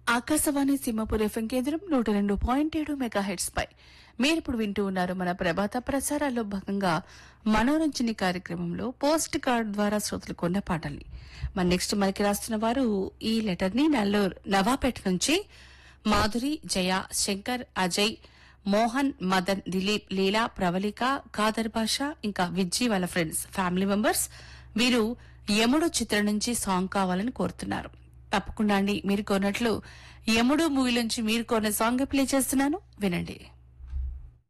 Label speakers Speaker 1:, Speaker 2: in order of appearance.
Speaker 1: Akashvani Simhapur FM కేంద్రం నూట రెండు పాయింట్ ఏడు మెగా హెడ్స్ పై మీరిప్పుడు వింటూ ఉన్నారు మన ప్రభాత ప్రసారాల్లో భాగంగా మనోరంజని కార్యక్రమంలో పోస్ట్ కార్డ్ ద్వారా శ్రోతలు కొన్న పాటల్ని మన నెక్స్ట్ మనకి రాస్తున్న వారు ఈ లెటర్ ని నల్లూరు నవాపేట నుంచి మాధురి జయ శంకర్ అజయ్ మోహన్ మదన్ దిలీప్ లీలా ప్రవళిక ఖాదర్ బాషా ఇంకా విజ్జి వాళ్ళ ఫ్రెండ్స్ ఫ్యామిలీ మెంబర్స్ వీరు యముడు చిత్రం నుంచి సాంగ్ కావాలని కోరుతున్నారు తప్పకుండా అండి మీరు కోరినట్లు యముడు మూవీ నుంచి మీరు కోరిన సాంగ్ ప్లే చేస్తున్నాను వినండి